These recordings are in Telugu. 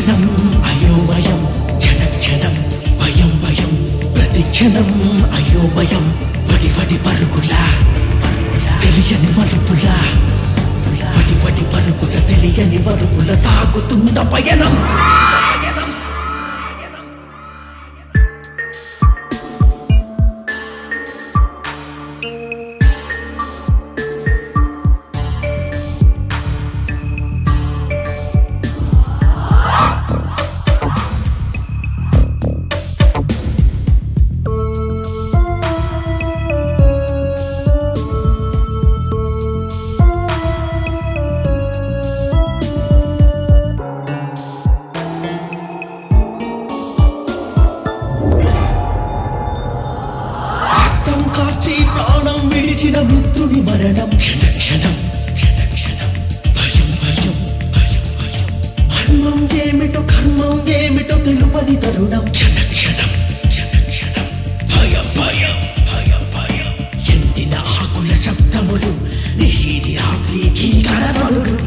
క్షణం అయోమయం క్షణ క్షణం భయం భయం ప్రతి క్షణం అయోమయం వడి వడి పరుగులా తెలియని మలుపులా వడి వడి పరుగుల తెలియని మలుపుల సాగుతున్న పయనం రక్తం కార్చి ప్రాణం విడిచిన మిత్రుని మరణం క్షణ క్షణం క్షణ క్షణం భయం భయం భయం భయం మర్మం ఏమిటో కర్మం ఏమిటో తెలుపని తరుణం క్షణ క్షణం క్షణ క్షణం భయం భయం భయం భయం ఎండిన ఆకుల శబ్దములు నిషీది రాత్రి కీకరధనులు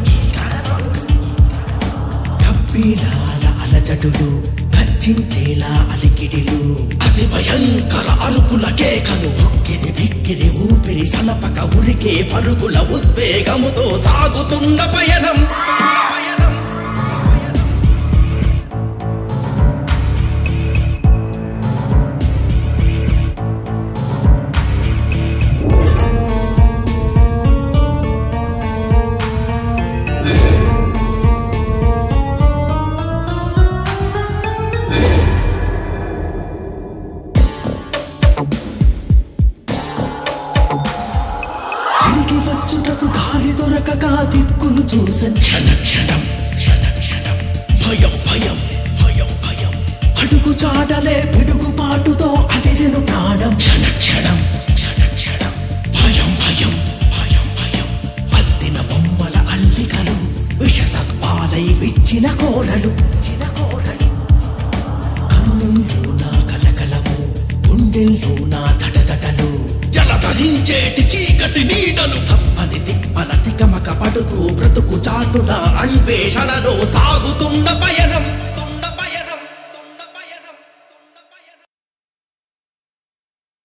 కప్పిలాల అలజడులు గర్జించేలా అలికిడిలు అతి భయంకర అరుపుల కేకలు ఉక్కిరి బిక్కిరి ఊపిరి సలపక ఉరికే పరుగుల ఉద్వేగముతో సాగుతున్న పయనం తిరిగి వచ్చుటకు దారి దొరకక దిక్కులు చూసన్ క్షణ క్షణం క్షణ క్షణం భయం భయం భయం భయం అడుగు చాటలే పిడుగు పాటుతో అదిరెను ప్రాణం క్షణ క్షణం క్షణ క్షణం భయం భయం భయం భయం అద్దిన బొమ్మల అల్లికలు విష సత్పాలై విచ్చిన కోరలు చిన్న కోరలు కన్నుల్లో నా కలకలము గుండెల్లో నా తటతటలు జలధరించేటి చీకటి నీడలు తప్పని తిప్పల తికమక పడుతూ బ్రతుకు చాటున అన్వేషణలో సాగుతున్న పయ